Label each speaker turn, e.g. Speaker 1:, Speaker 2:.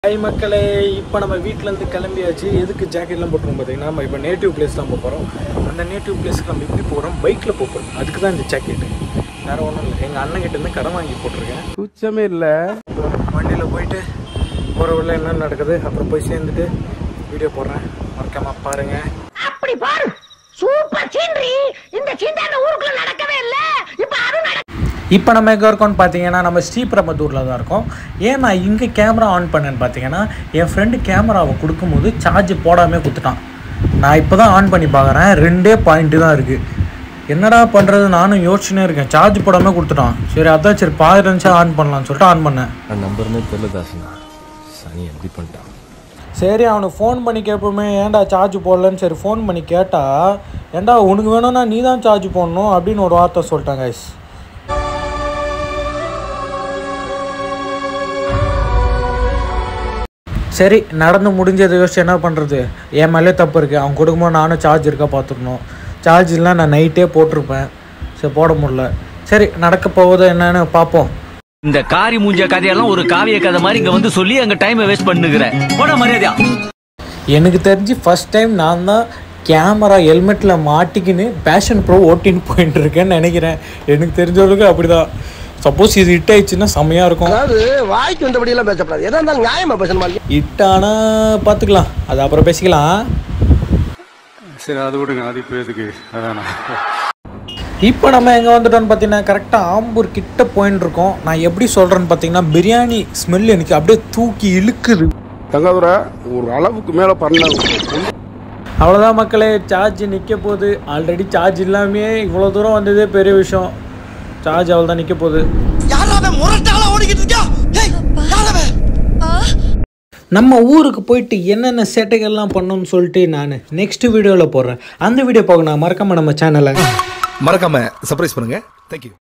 Speaker 1: Hi மக்களே இப்போ நம்ம வீட்டிலேருந்து கிளம்பியாச்சு எதுக்கு ஜாக்கெட்லாம் போட்டுருவோம் பார்த்தீங்கன்னா நம்ம இப்போ நேட்டிவ் பிளேஸ் தான் போக போகிறோம் அந்த நேட்டிவ் பிளேஸ்க்கு நம்ம எப்படி போகிறோம் பைக்கில் போகிறோம் அதுக்கு தான் இந்த ஜாக்கெட்டு வேறு ஒன்றும் இல்லை எங்கள் அண்ணன் கிட்ட இருந்து கடன் வாங்கி போட்டிருக்கேன்
Speaker 2: சுச்சமே இல்லை
Speaker 1: வண்டியில் போயிட்டு போகிற வழியில் என்ன நடக்குது அப்புறம் போய் சேர்ந்துட்டு வீடியோ போடுறேன் மறக்காம பாருங்கள்
Speaker 3: அப்படி பாரு சூப்பர் சீனரி இந்த சீண்டா அந்த ஊருக்குள்ள நடக்கவே இல்ல இப்ப அது நடக்க
Speaker 1: இப்போ நம்ம எங்கே இருக்கோம்னு பார்த்தீங்கன்னா நம்ம ஸ்ரீபெரும்புத்தூரில் தான் இருக்கோம் ஏன் நான் இங்கே கேமரா ஆன் பண்ணேன்னு பார்த்தீங்கன்னா என் ஃப்ரெண்டு கேமராவை கொடுக்கும்போது சார்ஜ் போடாமே கொடுத்துட்டான் நான் இப்போ தான் ஆன் பண்ணி பார்க்குறேன் ரெண்டே பாயிண்ட்டு தான் இருக்குது என்னடா பண்ணுறது நானும் யோசிச்சுனே இருக்கேன் சார்ஜ் போடாமல் கொடுத்துட்டான் சரி அதான் சரி பாதி நிமிஷம் ஆன் பண்ணலாம்னு சொல்லிட்டு ஆன் பண்ணேன்
Speaker 2: நான் நம்பர்னே தெரியல தாசனா சனி எப்படி பண்ணிட்டான்
Speaker 1: சரி அவனுக்கு ஃபோன் பண்ணி கேட்போமே ஏன்டா சார்ஜ் போடலன்னு சரி ஃபோன் பண்ணி கேட்டா ஏன்டா உனக்கு வேணும்னா நீ தான் சார்ஜ் போடணும் அப்படின்னு ஒரு வார்த்தை சொல்லிட்டாங்க guys சரி நடந்து முடிஞ்சதை யோசிச்சு என்ன பண்ணுறது என் மேலே தப்பு இருக்குது அவன் கொடுக்கும்போது நானும் சார்ஜ் இருக்கா பார்த்துக்கணும் சார்ஜ் இல்லை நான் நைட்டே போட்டிருப்பேன் சரி போட முடியல சரி நடக்க போகுது என்னன்னு பார்ப்போம்
Speaker 4: இந்த காரி மூஞ்ச கதையெல்லாம் ஒரு காவிய கதை மாதிரி இங்க வந்து சொல்லி அங்க டைமை வேஸ்ட் பண்ணுகிற போட மரியாதையா
Speaker 1: எனக்கு தெரிஞ்சு ஃபர்ஸ்ட் டைம் நான் தான் கேமரா ஹெல்மெட்டில் மாட்டிக்கின்னு பேஷன் ப்ரோ ஓட்டின்னு போயிட்டு இருக்கேன்னு நினைக்கிறேன் எனக்கு தெரிஞ்சவங்களுக்கு அப்படிதான் சப்போஸ் இது ஹிட் ஆயிடுச்சுன்னா செம்மையாக இருக்கும்
Speaker 5: அதாவது வாய்க்கு வந்தபடி எல்லாம் பேசப்படாது எதா இருந்தாலும் நியாயமா பேசணுமா இல்லையா?
Speaker 1: ஹிட் ஆனால் பார்த்துக்கலாம் அது அப்புறம் பேசிக்கலாம்
Speaker 6: சரி அது விடுங்க அது இப்போ எதுக்கு அதானா
Speaker 1: இப்போ நம்ம எங்கே வந்துட்டோம்னு பார்த்தீங்கன்னா கரெக்டாக ஆம்பூர் கிட்ட போயின்னு இருக்கோம் நான் எப்படி சொல்கிறேன்னு பார்த்தீங்கன்னா பிரியாணி ஸ்மெல் எனக்கு அப்படியே தூக்கி இழுக்குது
Speaker 6: தங்காதுரை ஒரு அளவுக்கு மேலே பண்ண
Speaker 1: அவ்வளோதான் மக்களே சார்ஜ் நிற்க போகுது ஆல்ரெடி சார்ஜ் இல்லாமே இவ்வளோ தூரம் வந்ததே பெரிய விஷயம் சார்ஜ் அவ்வளோ தான் நிற்க போகுது நம்ம ஊருக்கு போயிட்டு என்னென்ன சேட்டைகள்லாம் பண்ணணும்னு சொல்லிட்டு நான் நெக்ஸ்ட் வீடியோவில் போடுறேன் அந்த வீடியோ பார்க்கணும் மறக்காம நம்ம சேனலை
Speaker 2: மறக்காம சர்ப்ரைஸ் பண்ணுங்க தேங்க்யூ